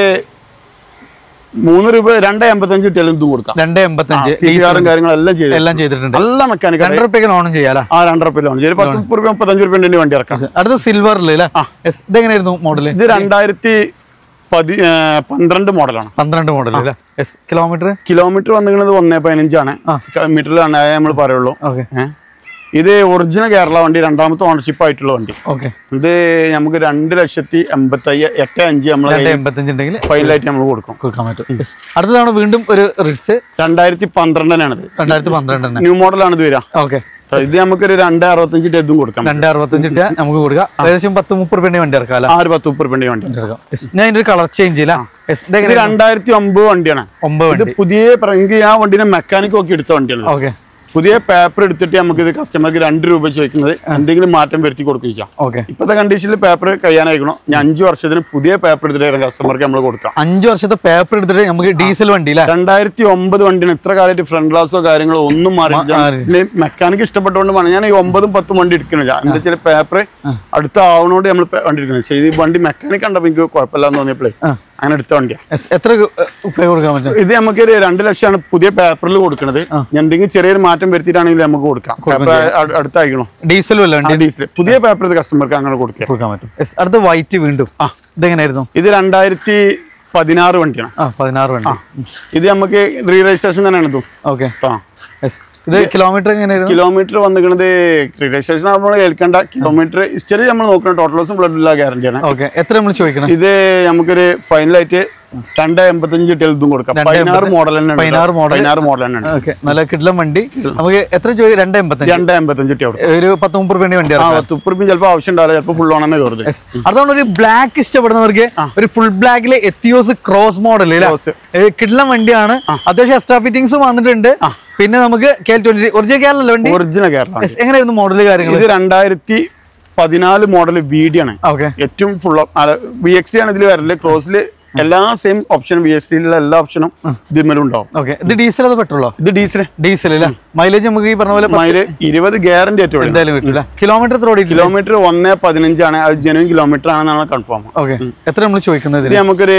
മൂന്ന് രൂപ രണ്ടേ എൺപത്തഞ്ച് കിട്ടിയാലും ഇത് കൊടുക്കാം രണ്ട് എൺപത്തഞ്ച് സി ആറും കാര്യങ്ങളെല്ലാം ചെയ്ത് എല്ലാം ചെയ്തിട്ടുണ്ട് നല്ല മെക്കാനിക്കൽ രണ്ട് റുപ്യക്ക് ലോണും ചെയ്യാലോ ആ രണ്ടര റുപ്യ ലോൺ ഒരു പത്ത് മുപ്പത് രൂപ മുപ്പത്തഞ്ച് റുപ്യ വണ്ടി ഇറക്കാം അടുത്ത സിൽവറിൽ അല്ലേ യെസ് ഇതെങ്ങനെയായിരുന്നു മോഡല് ഇത് രണ്ടായിരത്തി പതി ഏ, പന്ത്രണ്ട് മോഡലാണ് പന്ത്രണ്ട് മോഡൽ അല്ലേ യെസ് കിലോമീറ്റർ കിലോമീറ്റർ വന്നിരിക്കുന്നത് ഒന്നേ പതിനഞ്ചാണ് മീറ്ററിലാണ് നമ്മൾ പറയുള്ളൂ ഓക്കെ ഏ. ഇത് ഒറിജിനൽ കേരള വണ്ടി രണ്ടാമത്തെ ഓണർഷിപ്പ് ആയിട്ടുള്ള വണ്ടി ഓക്കെ ഇത് നമുക്ക് രണ്ട് ലക്ഷത്തി എൺപത്തയ്യ എട്ട് അഞ്ച് നമ്മൾ രണ്ട് എൺപത്തഞ്ച് ഉണ്ടെങ്കിൽ ഫൈനലായിട്ട് നമ്മൾ കൊടുക്കും കൊടുക്കാൻ പറ്റും യെസ് അടുത്ത തവണ വീണ്ടും ഒരു റിറ്റ്സ് രണ്ടായിരത്തി പന്ത്രണ്ടിനാണിത് രണ്ടായിരത്തി പന്ത്രണ്ട് തന്നെ ന്യൂ മോഡലാണ് ഇത് വരിക ഓക്കെ ഇത് നമുക്കൊരു രണ്ട് അറുപത്തഞ്ച് ഇതും കൊടുക്കാം രണ്ട് അറുപത്തഞ്ച് ഇട്ടാ നമുക്ക് കൊടുക്കാം ഏകദേശം പത്ത് മുപ്പത് രൂപ വണ്ടി ഇറക്കാം അല്ലേ ആ ഒരു പത്ത് മുപ്പത് റുപ്യ വണ്ടി ഇറക്കാം Yes. ഞാൻ ഇതിന്റെ കളർ ചേഞ്ച് ചെയ്യില്ല യെസ് ഇത് ഇതെങ്ങനെ രണ്ടായിരത്തി ഒമ്പത് വണ്ടിയാണ് ഒമ്പത് ഇത് വണ്ടി പുതിയ എനിക്ക് ആ വണ്ടിനെ മെക്കാനിക് ഒക്കെ എടുത്ത വണ്ടിയാണ് ഓക്കെ പുതിയ പേപ്പർ എടുത്തിട്ട് നമുക്ക് ഇത് കസ്റ്റമർക്ക് രണ്ട് രൂപ ചോദിക്കുന്നത് എന്തെങ്കിലും മാറ്റം വരുത്തി കൊടുക്കുകയും ചെയ്യാം ഓക്കെ ഇപ്പോഴത്തെ കണ്ടീഷനിൽ പേപ്പർ കഴിയാനായിക്കണം ഞാൻ അഞ്ചു വർഷത്തിന് പുതിയ പേപ്പർ എടുത്തിട്ട് കസ്റ്റമർക്ക് നമ്മൾ കൊടുക്കാം അഞ്ച് വർഷത്തെ പേപ്പർ എടുത്തിട്ട് നമുക്ക് ഡീസൽ വണ്ടി അല്ലേ രണ്ടായിരത്തി ഒമ്പത് വണ്ടിയാണ് ഇത്ര കാലമായിട്ട് ഫ്രണ്ട് ഗ്ലാസോ കാര്യങ്ങളോ ഒന്നും മാറിയില്ല മെക്കാനിക് ഇഷ്ടപ്പെട്ടുകൊണ്ട് വേണം ഞാൻ ഈ ഒമ്പതും പത്തും വണ്ടി എടുക്കണില്ല എന്താ വെച്ചാൽ പേപ്പർ അടുത്ത ആവണോണ്ട് നമ്മൾ വണ്ടി എടുക്കണം ചെയ്ത് ഈ വണ്ടി മെക്കാനിക് കണ്ടപ്പോൾ എനിക്ക് കുഴപ്പമില്ലാന്ന് തോന്നിയപ്പോഴേ അങ്ങനെ എടുത്ത വണ്ടിയാണ് Yes. എത്ര പേ കൊടുക്കാൻ പറ്റും ഇത് നമുക്ക് ഒരു രണ്ട് ലക്ഷമാണ് പുതിയ പേപ്പറിൽ കൊടുക്കുന്നത് എന്തെങ്കിലും ചെറിയൊരു മാറ്റം വരുത്തിയിട്ടാണെങ്കിൽ നമുക്ക് കൊടുക്കാം പേപ്പർ അടുത്തയക്കണോ ഡീസലും അല്ല വണ്ടി ഡീസൽ പുതിയ പേപ്പർ ഇത് കസ്റ്റമർക്ക് അങ്ങനെ കൊടുക്കുക കൊടുക്കാൻ പറ്റും Yes. അടുത്ത വൈറ്റ് വീണ്ടും ഇതെങ്ങനെയായിരുന്നു ഇത് രണ്ടായിരത്തി പതിനാറ് വണ്ടിയാണ് ആ പതിനാറ് വണ്ടി ഇത് നമുക്ക് റീ രജിസ്ട്രേഷൻ തന്നെയാണ് ഇതും ഓക്കെ ആ ഇത് കിലോമീറ്റർ എങ്ങനെയായിരുന്നു കിലോമീറ്റർ വന്നിരിക്കുന്നത് റീ രജിസ്ട്രേഷൻ നമ്മൾ കേൾക്കേണ്ട കിലോമീറ്റർ ഹിസ്റ്ററി നമ്മൾ നോക്കണം ടോട്ടൽ ലോസും ബ്ലഡ് ഇല്ല ഗ്യാരണ്ടിയാണ് ഓക്കെ എത്ര നമ്മൾ ചോദിക്കണം ഇത് നമുക്കൊരു ഫൈനലായിട്ട് രണ്ട് എൺപത്തഞ്ച് കിട്ടിയാൽ ഇതും കൊടുക്കാം പതിനാറ് മോഡൽ തന്നെ ഉണ്ട് പതിനാറ് model. പതിനാറ് മോഡൽ തന്നെ ഉണ്ട് ഓക്കെ നല്ല കിഡ്ലം വണ്ടി നമുക്ക് എത്ര ചോദിക്കും രണ്ട് എൺപത്തഞ്ച് രണ്ട് എൺപത്തഞ്ച് കിട്ടിയ അവിടെ ഒരു പത്ത് മുപ്പത് രൂപ വണ്ടി ആ ഇറക്കാം തുപ്പുറിപ്പും ചിലപ്പോൾ ആവശ്യം ഉണ്ടാവില്ല ചിലപ്പോൾ ഫുൾ ഓണെന്ന് കയറുന്നത് Yes. അതുകൊണ്ട് ഒരു ബ്ലാക്ക് ഇഷ്ടപ്പെടുന്നവർക്ക് ഒരു ഫുൾ ബ്ലാക്കിലെ എത്തിയോസ് ക്രോസ് മോഡൽ Cross. കിഡ്ലം വണ്ടിയാണ് അത്യാവശ്യം എക്സ്ട്രാ ഫിറ്റിംഗ്സ് വന്നിട്ടുണ്ട് പിന്നെ നമുക്ക് കെ ട്വന്റി ഒറിജിനൽ കേരളല്ലേ വണ്ടി ഒറിജിനൽ കേരള Yes. എങ്ങനെയായിരുന്നു മോഡൽ കാര്യങ്ങൾ ഇത് രണ്ടായിരത്തി പതിനാല് മോഡൽ വി ഡി ആണ് ഓക്കെ ഏറ്റവും ഫുൾ വി എക്സ് ഡി ആണ് ഇതിൽ വരല് ക്രോസിൽ എല്ലാ സെയിം ഓപ്ഷനും വി എക്സ് ഡിയിലുള്ള എല്ലാ ഓപ്ഷനും ഇതിന്മേലും ഉണ്ടാവും ഓക്കെ ഇത് ഡീസൽ അത് പെട്രോളോ ഇത് ഡീസൽ ഡീസൽ അല്ലേ മൈലേജ് നമുക്ക് ഈ പറഞ്ഞ പോലെ മൈല് ഇരുപത് ഗ്യാരണ്ടി ഏറ്റവും എന്തായാലും കിട്ടില്ല കിലോമീറ്റർ എത്ര ഓടിയിട്ടില്ല കിലോമീറ്റർ ഒന്നേ പതിനഞ്ചാണ് അത് ജനുവൻ കിലോമീറ്റർ ആണെന്നാണ് കൺഫേം ഓക്കെ എത്ര നമ്മൾ ചോദിക്കുന്നത് ഇത് ഇതിന് നമുക്കൊരു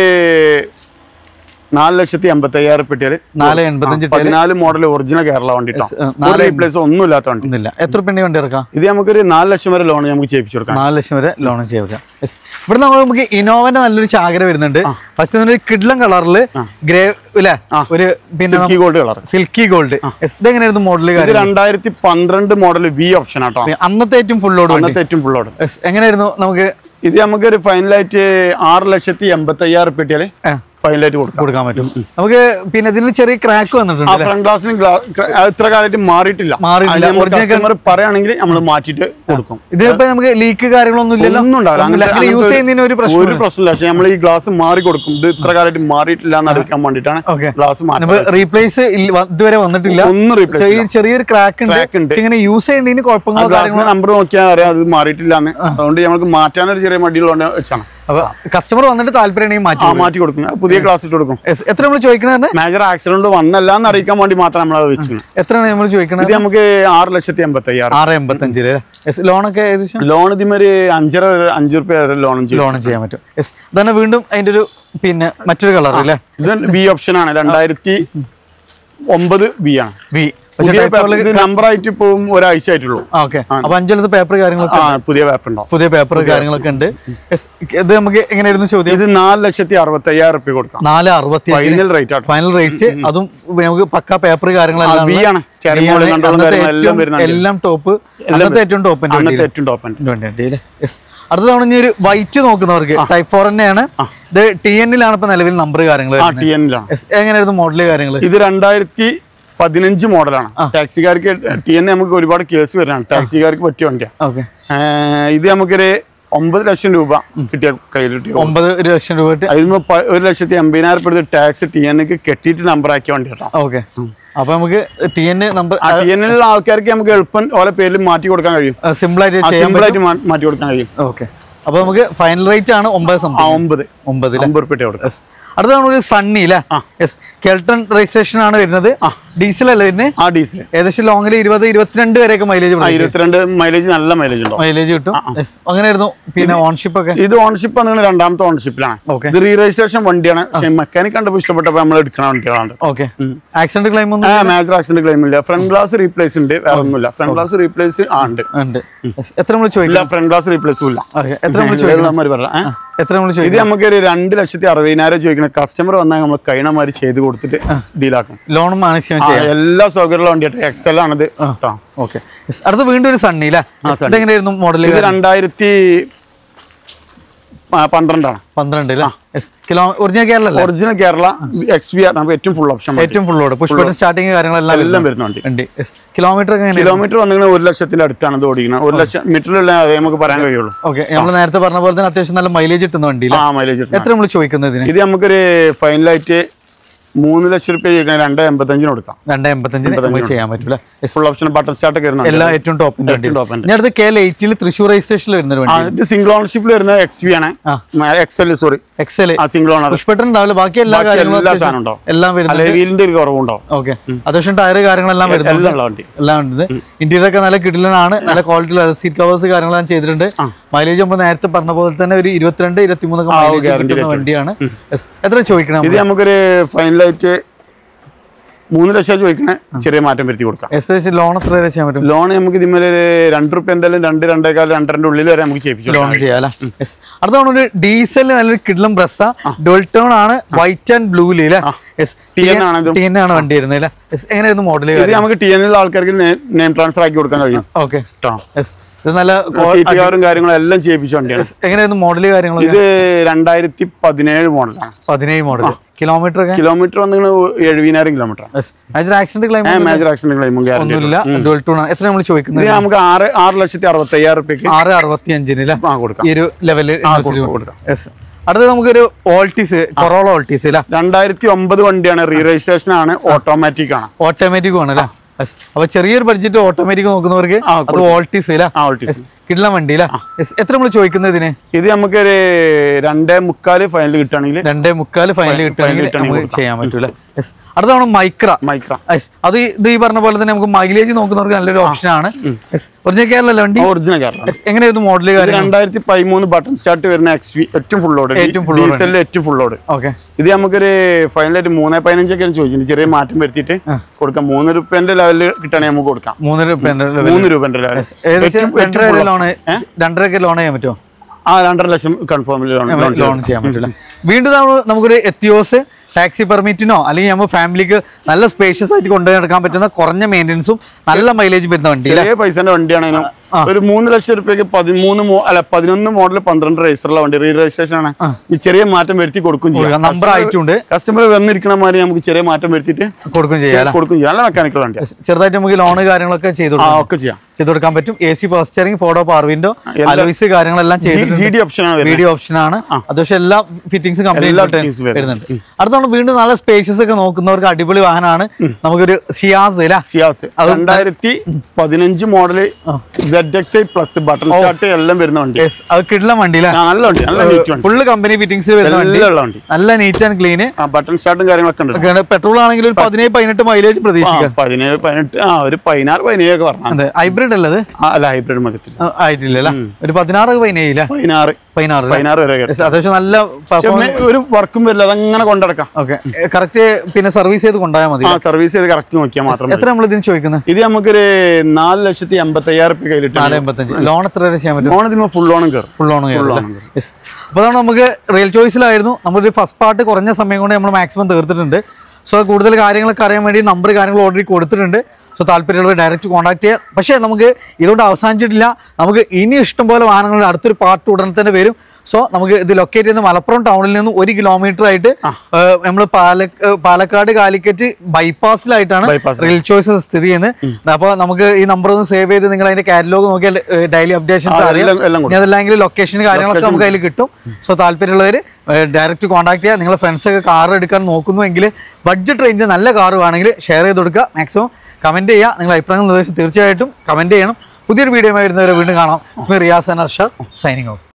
നാല് ലക്ഷത്തി എൺപത്തി അയ്യായിരം പെട്ടിയാല് നാല് എൺപത്തഞ്ച് പതിനാല് മോഡൽ ഒറിജിനൽ കേരള വണ്ടി ട്ടോ. ആ, ഒരു റീപ്ലേസ് ഒന്നും ഇല്ലാത്ത വണ്ടി ഒന്നുമില്ല എത്ര പെണ്ണി വണ്ടി ഇറക്കാം ഇത് നമുക്കൊരു നാല് ലക്ഷം വരെ ലോൺ നമുക്ക് ചെയ്യിപ്പിച്ചു കൊടുക്കാം നാല് ലക്ഷം വരെ ലോൺ ചെയ്യാം യെസ് ഇവിടെ നമ്മൾ നമുക്ക് ഇന്നോവന്റെ നല്ലൊരു ചാകര വരുന്നുണ്ട് ഫസ്റ്റ് ഒരു കിഡ്ലം കളറില് ഗ്രേ അല്ലേ ഒരു പിന്നെ silky gold colour silky gold എങ്ങനെയായിരുന്നു മോഡൽ ഇത് കാര്യം രണ്ടായിരത്തി പന്ത്രണ്ട് മോഡൽ വി ഓപ്ഷൻ ആട്ടോ അന്നത്തെ ഏറ്റവും ഫുൾ ലോഡ് വണ്ടി അന്നത്തെ ഏറ്റവും ഫുള്ളോട് Yes. എങ്ങനെയായിരുന്നു നമുക്ക് ഇത് നമുക്കൊരു ഫൈനലായിട്ട് ആറ് ലക്ഷത്തി എൺപത്തി അയ്യായിരം പെട്ടിയാല് ആ, ഫൈനലായിട്ട് കൊടുക്കാം കൊടുക്കാൻ പറ്റും നമുക്ക് പിന്നെ ഇതിന് ചെറിയ ക്രാക്ക് ആ വന്നിട്ടുണ്ട് ഫ്രണ്ട് ഗ്ലാസിന് ഇത്ര കാലമായിട്ട് മാറിയിട്ടില്ല മാറിയിട്ടില്ല. Original കസ്റ്റമർ പറയുകയാണെങ്കിൽ നമ്മൾ മാറ്റിയിട്ട് കൊടുക്കും ഇതിനിപ്പോ നമുക്ക് ലീക്ക് കാര്യങ്ങളൊന്നും ഇല്ലല്ലോ ഒന്നും ഉണ്ടാവില്ല ഒന്നുമില്ല. അങ്ങനത്തെ- അങ്ങനെ യൂസ് അങ്ങനത്തെ ചെയ്യുന്നതിന് ഒരു ഒരു പ്രശ്നം പ്രശ്നമില്ല പക്ഷെ നമ്മൾ ഈ ഗ്ലാസ് മാറി കൊടുക്കും ഇത് ഇത്ര കാലമായിട്ട് മാറിയിട്ടില്ല എന്ന് അറിയിക്കാൻ വേണ്ടിയിട്ടാണ് ഓക്കെ ഗ്ലാസ് മാറ്റി നമുക്ക് റീപ്ലേസ് ഇതുവരെ വന്നിട്ടില്ല ഒന്നും റീപ്ലേസ് ചെറിയ- ചെറിയൊരു ക്രാക്ക് ഉണ്ട് Crack ഉണ്ട്. പക്ഷെ ഇങ്ങനെ യൂസ് ചെയ്യേണ്ടതിന് കുഴപ്പങ്ങളോ കാര്യങ്ങളോ ഗ്ലാസിന്റെ നമ്പർ നോക്കിയാൽ അറിയാം അത് മാറിയിട്ടില്ല എന്ന് അതുകൊണ്ട് നമുക്ക് മാറ്റാനൊരു ചെറിയ മടിയുള്ളതുകൊണ്ട് വെച്ചാണ് അപ്പൊ കസ്റ്റമർ വന്നിട്ട് താല്പര്യം മാറ്റി ആ മാറ്റി കൊടുക്കും അത് പുതിയ ഗ്ലാസ് ഇട്ട് കൊടുക്കും Yes. എത്ര നമ്മൾ ചോദിക്കണത് മേജർ ആക്സിഡന്റ് വന്നല്ല എന്ന് അറിയിക്കാൻ വേണ്ടി മാത്രം നമ്മൾ അത് വെച്ചിരുന്നത് എത്രയാണ് നമ്മൾ ചോദിക്കണത് ഇത് നമുക്ക് ആറ് ലക്ഷത്തി എൺപത്തി അയ്യായിരം ആറ് എൺപത്തഞ്ചില് ലോണൊക്കെ ഏകദേശം ലോൺ ഇതിമൊരു അഞ്ചര വരെ അഞ്ചു റുപ്യ വരെ ലോണും ചെയ്യും ലോൺ ചെയ്യാൻ പറ്റും യെസ് തന്നെ വീണ്ടും അതിന്റെ ഒരു പിന്നെ മറ്റൊരു കളർ അല്ലേ ഇത് ബി ഓപ്ഷൻ ആണ് രണ്ടായിരത്തി ഒമ്പത് ബി ആണ് വി പുതിയ paper ഇത് നമ്പർ ആയിട്ട് ഇപ്പൊ ഒരാഴ്ച ആയിട്ടുള്ളൂ ഓക്കെ അപ്പൊ അഞ്ചലത്ത് പേപ്പർ കാര്യങ്ങളൊക്കെ ആ പുതിയ പേപ്പർ ഉണ്ടാവും പുതിയ പേപ്പർ കാര്യങ്ങളൊക്കെ ഉണ്ട് Yes. ഇത് നമുക്ക് എങ്ങനെയായിരുന്നു ചോദ്യം ഇത് നാല് ലക്ഷത്തി അറുപത്തി അയ്യായിരം റുപ്യ കൊടുക്കാം നാല് അറുപത്തി ഫൈനൽ റേറ്റ് ആണ് ഫൈനൽ റേറ്റ് അതും നമുക്ക് പക്ക പേപ്പർ കാര്യങ്ങളെല്ലാം ബി ആണ് സ്റ്റാരിംഗ് ആണ്. മോഡൽ കൺട്രോളും അന്നത്തെ കാര്യങ്ങളും എല്ലാം ഏറ്റവും- വരുന്നുണ്ട് എല്ലാം ടോപ്പ് അന്നത്തെ ഏറ്റവും ടോപ്പിന്റെ അന്നത്തെ ഏറ്റവും ടോപ്പ് ഉണ്ട് യെസ് അടുത്ത തവണ ഇനി ഒരു വൈറ്റ് നോക്കുന്നവർക്ക് ടൈപ്പ് ഫോർ തന്നെയാണ് ഇത് ടി എന്നിലാണ് ഇപ്പൊ നിലവിൽ നമ്പർ കാര്യങ്ങൾ ആ ടി എന്നിലാണ് എങ്ങനെയായിരുന്നു മോഡൽ കാര്യങ്ങൾ ഇത് രണ്ടായിരത്തി പതിനഞ്ച് മോഡലാണ് ടാക്സിക്കാർക്ക് ടി എൻ നമുക്ക് ഒരുപാട് കേസ് വരാണ് ടാക്സിക്കാർക്ക് പറ്റിയ വണ്ടിയാണ് ഓക്കെ ഏർ ഇത് നമുക്കൊരു ഒമ്പത് ലക്ഷം രൂപ കിട്ടിയ കയ്യിൽ കിട്ടിയ ഒമ്പത് ഒരു ലക്ഷം രൂപ ഇട്ട് അതിന് പ- ഒരു ലക്ഷത്തി എൺപതിനായിരം രൂപ ടാക്സ് ടി എനിക്ക് കെട്ടിയിട്ട് നമ്പർ ആക്കിയ വണ്ടി കേട്ടോ ഓക്കെ അപ്പൊ നമുക്ക് ടി എൻ നമ്പർ ആ ടി എന്നിലുള്ള ആൾക്കാർക്ക് നമുക്ക് എളുപ്പം ഓരോ പേരിൽ മാറ്റി കൊടുക്കാൻ കഴിയും സിമ്പിൾ ആയിട്ട് ചെയ്യാൻ സിമ്പിൾ ആയിട്ട് മാ- മാറ്റി കൊടുക്കാൻ കഴിയും ഓക്കെ അപ്പൊ നമുക്ക് ഫൈനൽ റേറ്റ് ആണ് ഒമ്പത് ആ സംതിങ് ഒമ്പത് ഒമ്പത് ഒമ്പത് റുപ്യ കൊടുക്കാം അടുത്താണ് ഒരു സണ്ണി അല്ലേ യെസ് കെൽട്ടൺ രജിസ്ട്രേഷൻ ആണ് വരുന്നത് ഡീസൽ അല്ലേ വരുന്നത് ആ ഡീസൽ ഏകദേശം ലോങ്ങിൽ ഇരുപത് ഇരുപത്തിരണ്ട് വരെയൊക്കെ മൈലേജ് ആ ഇരുപത്തിരണ്ട് മൈലേജ് നല്ല മൈലേജ് ഉണ്ടോ മൈലേജ് കിട്ടും Yes. അങ്ങനെയായിരുന്നു പിന്നെ ഓൺഷിപ്പ് ഒക്കെ ഇത് ഓൺഷിപ്പ് നിങ്ങൾ രണ്ടാമത്തെ ഓൺഷിപ്പിലാണ് Okay. ഇത് റീ രജിസ്ട്രേഷൻ വണ്ടിയാണ് പക്ഷേ മെക്കാനിക് കണ്ടപ്പോൾ ഇഷ്ടപ്പെട്ടപ്പോൾ നമ്മൾ എടുക്കണ വണ്ടികളാണ് ഓക്കെ ആക്സിഡന്റ് ക്ലെയിം ഒന്നും ആ മേജർ ആക്സിഡന്റ് ക്ലെയിം ഇല്ല ഫ്രണ്ട് ഗ്ലാസ് റീപ്ലേസ് ഉണ്ട് വേറെ ഒന്നുമില്ല ഫ്രണ്ട് ഗ്ലാസ് റീപ്ലേസ് ആ ഉണ്ട് ഉണ്ട് Yes. എത്ര നമ്മൾ ഇല്ല ചോദിക്കാം ഫ്രണ്ട് ഗ്ലാസ് റീപ്ലേസും ഇല്ല Okay. എത്ര നമ്മൾ ഇത് ചോദിക്കണം നമ്മര് പറയാം, ഏ? എത്ര നമ്മൾ ഇത് ചോദിക്കാം നമുക്ക് ഒരു രണ്ട് ലക്ഷത്തി അറുപതിനായിരം ചോദിക്കണ കസ്റ്റമർ വന്നാൽ നമ്മൾ കൈണമാര് ചെയ്ത് കൊടുത്തിട്ട് ഡീലാക്കും ലോൺ മാക്സിമം ആ, ചെയ്യാം എല്ലാ സൗകര്യമുള്ള വണ്ടിയായിട്ട് എക്സൽ ആണിത് കേട്ടോ ഓക്കെ അടുത്ത വീണ്ടും ഒരു സണ്ണി അല്ലേ ഇതെങ്ങനെയായിരുന്നു മോഡൽ ഇത് രണ്ടായിരത്തി ആ, പന്ത്രണ്ടാണ് പന്ത്രണ്ട് അല്ലേ കിലോ ഒറിജിനൽ കേരള അല്ലേ original Kerala X V R നമുക്ക് ഏറ്റവും ഫുൾ ഓപ്ഷൻ ഏറ്റവും full load push button starting കാര്യങ്ങളെല്ലാം എല്ലാം വരുന്ന വണ്ടി ഉണ്ട് കിലോമീറ്റർ ഒക്കെ എങ്ങനെയാണ് കിലോമീറ്റർ വന്നിങ്ങനെ ഒരു ലക്ഷത്തിന്റെ അടുത്താണ് ഇത് ഓടിക്കുന്നത് ഒരു ലക്ഷം മീറ്ററിലുള്ള അതേ നമുക്ക് പറയാൻ കഴിയുള്ളൂ ഓക്കെ നമ്മൾ നേരത്തെ പറഞ്ഞ പോലെ തന്നെ അത്യാവശ്യം നല്ല മൈലേജ് കിട്ടുന്ന വണ്ടിയില്ല ആ മൈലേജ് എത്ര നമ്മൾ ചോദിക്കുന്നത് ഇതിന് ഇത് നമുക്കൊരു ഫൈനലായിട്ട് മൂന്ന് ലക്ഷം റുപ്യ ചോദിക്കാൻ രണ്ട് എൺപത്തഞ്ചിന് കൊടുക്കാം രണ്ട് എൺപത്തഞ്ചിന് നമുക്ക് ചെയ്യാൻ പറ്റൂല ഫുൾ ഓപ്ഷൻ ബട്ടൺ സ്റ്റാർട്ട് ഒക്കെ വരുന്നുണ്ട് എല്ലാ ഏറ്റവും ടോപ്പിന്റെ വണ്ടി top ഉണ്ട്. ഞാൻ അടുത്ത് കെ എൽ എയ്റ്റിൽ തൃശ്ശൂർ രജിസ്ട്രേഷനിൽ വരുന്ന ഒരു ആ, വണ്ടി ഇത് സിംഗിൾ ഓണർഷിപ്പിൽ വരുന്ന എക്സ് വി ആണ് ആ. എക്സ് എൽ സോറി എക്സൽ ആ സിംഗിൾ ഓണർ പുഷ് ബട്ടൺ ഉണ്ടാവില്ല ബാക്കി എല്ലാ ബാക്കി കാര്യങ്ങളും എല്ലാ അത്യാവശ്യം സാധനം ഉണ്ടാവും. എല്ലാം വരുന്നുണ്ട് വീലിന്റെ ഒരു കുറവുണ്ടാവും ഓക്കെ അത്യാവശ്യം ടയർ കാര്യങ്ങളെല്ലാം വരുന്നുണ്ട് എല്ലാം ഉള്ള വണ്ടി എല്ലാം ഉണ്ട് ഇന്റീരിയർ ഒക്കെ നല്ല കിടിലനാണ് നല്ല ക്വാളിറ്റി സീറ്റ് കവേഴ്സ് കാര്യങ്ങളെല്ലാം ചെയ്തിട്ടുണ്ട് മൈലേജ് നമ്മൾ നേരത്തെ പറഞ്ഞ പോലെ തന്നെ ഒരു ഇരുപത്തിരണ്ട് ഇരുപത്തിമൂന്നൊക്കെ മൈലേജ് guarantee കിട്ടുന്ന വണ്ടിയാണ് Yes. എത്ര ചോദിക്കണം ഇത് നമുക്കൊരു ഫൈനലായിട്ട് മൂന്ന് ലക്ഷം ചോദിക്കണേ ചെറിയ മാറ്റം വരുത്തി കൊടുക്കാം എസ് ലോൺ എത്ര വരെ ചെയ്യാൻ പറ്റും ലോൺ നമുക്ക് ഇതിന്മേൽ ഒരു രണ്ട് റുപ്യ എന്തായാലും രണ്ട് രണ്ടേക്കാൽ രണ്ടരന്റെ ഉള്ളിൽ വരെ നമുക്ക് ചെയ്യിപ്പിച്ചു ലോൺ ചെയ്യാം അല്ലേ യെസ് അടുത്ത തവണ ഒരു ഡീസലിന് നല്ലൊരു കിഡ്ലം ബ്രസ്സ ഡോൾട്ടോൺ ആണ് വൈറ്റ് ആൻഡ് ബ്ലൂല് അല്ലേ യെസ് TN ആണ് ഇതും. ടി എൻ ആണ് വണ്ടി വരുന്നത് അല്ലേ യെസ് എങ്ങനെയായിരുന്നു മോഡൽ ഇത് നമുക്ക് ടി എന്നിലുള്ള ആൾക്കാർക്ക് നെയിം ട്രാൻസ്ഫർ ആക്കി കൊടുക്കാൻ കഴിയും ഓക്കെ കേട്ടോ യെസ് ഇത് നല്ല സീറ്റ് കവറും കാര്യങ്ങളും എല്ലാം ചെയ്യിപ്പിച്ച വണ്ടിയാണ് എങ്ങനെയായിരുന്നു മോഡൽ കാര്യങ്ങളൊക്കെ ഇത് രണ്ടായിരത്തി പതിനേഴ് മോഡലാണ് പതിനേഴ് മോഡൽ കിലോമീറ്റർ ഒക്കെ കിലോമീറ്റർ വന്നിങ്ങനെ എഴുപതിനായിരം kilometre yes major accident claim major accident ക്ലെയിമും ഗ്യാരണ്ടി ഒന്നുമില്ല ഡോൾട്ടോൺ ആണ് എത്ര നമ്മൾ ചോദിക്കുന്നത് ഇത് നമുക്ക് ആറ് ആറ് ലക്ഷത്തി അറുപത്തി അയ്യായിരം റുപ്യക്ക് ആറ് അറുപത്തി അഞ്ചിന് അല്ലേ ആ കൊടുക്കാം ഈ ഒരു ലെവല് കൊടുക്കാം, കൊടുക്കാം. യെസ് അടുത്ത നമുക്കൊരു ഓൾട്ടീസ് കൊറോള ഓൾട്ടീസ് അല്ലേ രണ്ടായിരത്തി ഒമ്പത് വണ്ടിയാണ് റീ രജിസ്ട്രേഷൻ ആണ് ഓട്ടോമാറ്റിക് ആണ് ഓട്ടോമാറ്റിക് ആണ് അല്ലേ യെസ് അപ്പൊ ചെറിയൊരു ബഡ്ജറ്റ് ഓട്ടോമാറ്റിക് നോക്കുന്നവർക്ക് ആ, അത് ഓൾട്ടീസ് അല്ലേ ആ ഓൾട്ടീസ് കിട്ടുന്ന വണ്ടി അല്ലേ യെസ് എത്ര നമ്മൾ ചോദിക്കുന്നത് ഇതിന് ഇത് നമുക്കൊരു രണ്ടേ മുക്കാല് ഫൈനൽ കിട്ടുകയാണെങ്കിൽ രണ്ടേ മുക്കാല് ഫൈനൽ കിട്ടുകയാണെങ്കിൽ കിട്ടുകയാണെങ്കിൽ നമുക്ക് ചെയ്യാൻ പറ്റൂല യെസ് അടുത്താണ് മൈക്ര മൈക്ര യെസ് അത് ഇത് ഈ പറഞ്ഞ പോലെ തന്നെ നമുക്ക് മൈലേജ് നോക്കുന്നവർക്ക് നല്ലൊരു ഓപ്ഷൻ ആണ് യെസ് ഒറിജിനൽ കേരളല്ലേ വണ്ടി ഒറിജിനൽ കേരള യെസ് എങ്ങനെയായിരുന്നു മോഡൽ ഇത് കാര്യം രണ്ടായിരത്തി പതിമൂന്ന് ബട്ടൺ സ്റ്റാർട്ട് വരുന്ന എക്സ് വി ഏറ്റവും ഫുൾ ലോഡ് ഏറ്റവും full load ഡീസലിൽ ഏറ്റവും ഫുൾ ലോഡ് ഓക്കെ ഇത് നമുക്കൊരു ഫൈനലായിട്ട് മൂന്നേ പതിനഞ്ചൊക്കെയാണ് ചോദിച്ചിട്ടുണ്ട് ചെറിയ മാറ്റം വരുത്തിയിട്ട് കൊടുക്കാം മൂന്ന് രൂപന്റെ ലെവലിൽ കിട്ടുകയാണെങ്കിൽ നമുക്ക് കൊടുക്കാം മൂന്ന് രൂപ മൂന്ന് രൂപന്റെ ലെവൽ ഏകദേശം രണ്ടര വരെ ലോൺ രണ്ടരക്ക് ലോൺ ചെയ്യാൻ പറ്റുമോ ആ രണ്ടര ലക്ഷം കൺഫേമിൽ ലോൺ ചെയ്യാൻ പറ്റില്ല വീണ്ടും നമ്മ- നമുക്കൊരു എത്തിയോസ് ടാക്സി പെർമിറ്റിനോ അല്ലെങ്കിൽ നമ്മൾ ഫാമിലിക്ക് നല്ല സ്പേഷ്യസ് ആയിട്ട് കൊണ്ടു നടക്കാൻ പറ്റുന്ന കുറഞ്ഞ മെയിൻ്റെനൻസും നല്ല മൈലേജ് വരുന്ന വണ്ടി ചെറിയ പൈസന്റെ വണ്ടിയാണെങ്കിലും ഒരു മൂന്ന് ലക്ഷം റുപ്യക്ക് പതിമൂന്ന് മോ- അല്ല പതിനൊന്ന് മോഡൽ പന്ത്രണ്ട് രജിസ്റ്ററുള്ള വണ്ടി റീ രജിസ്ട്രേഷൻ ആണ് ഈ ചെറിയ മാറ്റം വരുത്തി കൊടുക്കും ചെയ്യാം നമ്പർ ആയിട്ടുണ്ട് കസ്റ്റമർ വന്നിരിക്കണ മാതിരി നമുക്ക് ചെറിയ മാറ്റം വരുത്തിയിട്ട് കൊടുക്കും ചെയ്യാം അല്ലേ? കൊടുക്കും ചെയ്യാം നല്ല മെക്കാനിക്കൽ വണ്ടിയാണ് ചെറുതായിട്ട് നമുക്ക് ലോണ് കാര്യങ്ങളൊക്കെ ചെയ്തു ആ കൊടുക്കാം ഒക്കെ ചെയ്യാം ചെയ്തു കൊടുക്കാൻ പറ്റും എ സി ഫസ്റ്റിയറിംഗ് ഫോട്ടോ പവർ വിൻഡോ അലോയ്സ് കാര്യങ്ങളെല്ലാം ചെയ്തിട്ടുണ്ട് ജി ഡി ഓപ്ഷൻ ആണ് വരുന്നത് വീഡിയോ ഓപ്ഷൻ ആണ് അത്യാവശ്യം എല്ലാ ഫിറ്റിംഗ്സും എല്ലാ കംപ്ലീറ്റ് fittings വരും. വരുന്നുണ്ട് അടുത്താണ് വീണ്ടും നല്ല സ്പേസസ് ഒക്കെ നോക്കുന്നവർക്ക് അടിപൊളി വാഹനമാണ് നമുക്കൊരു സിയാസ് അല്ല സിയാസ് രണ്ടായിരത്തി പതിനഞ്ച് model Z X I plus button start എല്ലാം വരുന്ന വണ്ടി യെസ് അത് കിടിലം വണ്ടി അല്ലേ ആ, നല്ല വണ്ടി നല്ല നീറ്റ് വണ്ടി ഫുള്ള് കമ്പനി ഫിറ്റിംഗ്സ് വരുന്ന വണ്ടി എല്ലാം ഉള്ള വണ്ടി നല്ല നീറ്റ് ആൻഡ് ക്ലീൻ ആ ബട്ടൺ സ്റ്റാർട്ടും കാര്യങ്ങളൊക്കെ ഉണ്ട് പെട്രോൾ ആണെങ്കിൽ ഒരു പതിനേഴ് പതിനെട്ട് മൈലേജ് ആ, പ്രതീക്ഷിക്കാം പതിനേഴ് പതിനെട്ട് ആ ഒരു പതിനാറ് പതിനേഴ് ഒക്കെ പറഞ്ഞു അതെ ഹൈബ്രിഡ് അല്ലത് ആ അല്ല ഹൈബ്രിഡ് മകത്തിൽ ആ, ആയിട്ടില്ല അല്ലേ ഒരു പതിനാറ് പതിനേഴില്ല പതിനാറ് പതിനാറ് അല്ലേ? പതിനാറ് വരെ Yes, അത്യാവശ്യം നല്ല പക്ഷെ ഒരു വർക്കും വരില്ല അതങ്ങനെ കൊണ്ടടക്കാം ഓക്കെ കറക്റ്റ് പിന്നെ സർവീസ് ചെയ്ത് കൊണ്ടുപോയാൽ മതി ആ സർവീസ് ചെയ്ത് കറക്റ്റ് നോക്കിയാൽ മാത്രം മതി. എത്ര നമ്മൾ ഇതിന് ചോദിക്കുന്നത് ഇത് നമുക്കൊരു നാല് ലക്ഷത്തി എൺപത്തി അയ്യായിരം റുപ്യ കയ്യിലിട്ട് നാല് എൺപത്തഞ്ച് ലോൺ എത്ര വരെ ചെയ്യാൻ പറ്റും ഓണത്തിന് ഫുൾ ഓണം കയറും full on Full on yes അപ്പോൾ അതാണ് നമുക്ക് റിയൽ ചോയ്സിലായിരുന്നു നമ്മളൊരു ഫസ്റ്റ് പാർട്ട് കുറഞ്ഞ സമയം കൊണ്ട് നമ്മൾ മാക്സിമം തീർത്തിട്ടുണ്ട് സോ കൂടുതൽ കാര്യങ്ങളൊക്കെ അറിയാൻ വേണ്ടി നമ്പർ കാര്യങ്ങൾ ഓൾറെഡി കൊടുത്തിട്ടുണ്ട് സോ താല്പര്യമുള്ളവർ ഡയറക്റ്റ് കോൺടാക്ട് ചെയ്യാം പക്ഷേ നമുക്ക് ഇതുകൊണ്ട് അവസാനിച്ചിട്ടില്ല നമുക്ക് ഇനി ഇഷ്ടംപോലെ വാഹനങ്ങളുടെ അടുത്തൊരു പാർട്ട് ഉടനെ തന്നെ വരും സോ നമുക്ക് ഇത് ലൊക്കേറ്റ് ചെയ്യുന്ന മലപ്പുറം ടൗണിൽ നിന്ന് ഒരു കിലോമീറ്റർ ആയിട്ട് നമ്മൾ പാല പാലക്കാട് കാലിക്കറ്റ് ബൈപ്പാസിലായിട്ടാണ് Bypass. റിയൽ ചോയ്സ് സ്ഥിതി ചെയ്യുന്നത് അപ്പോൾ നമുക്ക് ഈ നമ്പർ ഒന്ന് സേവ് ചെയ്ത് നിങ്ങൾ അതിന്റെ കാറ്റലോഗ് നോക്കിയാൽ ഡെയിലി അപ്ഡേഷൻസ് ആ, അറിയാം എല്ലാം- എല്ലാം ഇനി അതല്ലെങ്കിൽ ലൊക്കേഷൻ കാര്യങ്ങളൊക്കെ നമുക്ക് അതിൽ കിട്ടും സോ താല്പര്യമുള്ളവർ ഡയറക്റ്റ് കോൺടാക്ട് ചെയ്യുക നിങ്ങളുടെ ഫ്രണ്ട്സ് ഒക്കെ കാർ എടുക്കാൻ നോക്കുന്നുവെങ്കിൽ ബഡ്ജറ്റ് റേഞ്ച് നല്ല കാർ വേണമെങ്കിൽ ഷെയർ ചെയ്ത് കൊടുക്കുക മാക്സിമം കമന്റ് ചെയ്യുക നിങ്ങൾ അഭിപ്രായങ്ങൾ നിർദ്ദേശം തീർച്ചയായിട്ടും കമന്റ് ചെയ്യണം പുതിയൊരു വീഡിയോ വരുന്നവരെ വീണ്ടും കാണാം ഇസ്മി റിയാസ് അനർഷ സൈനിങ് ഓഫ്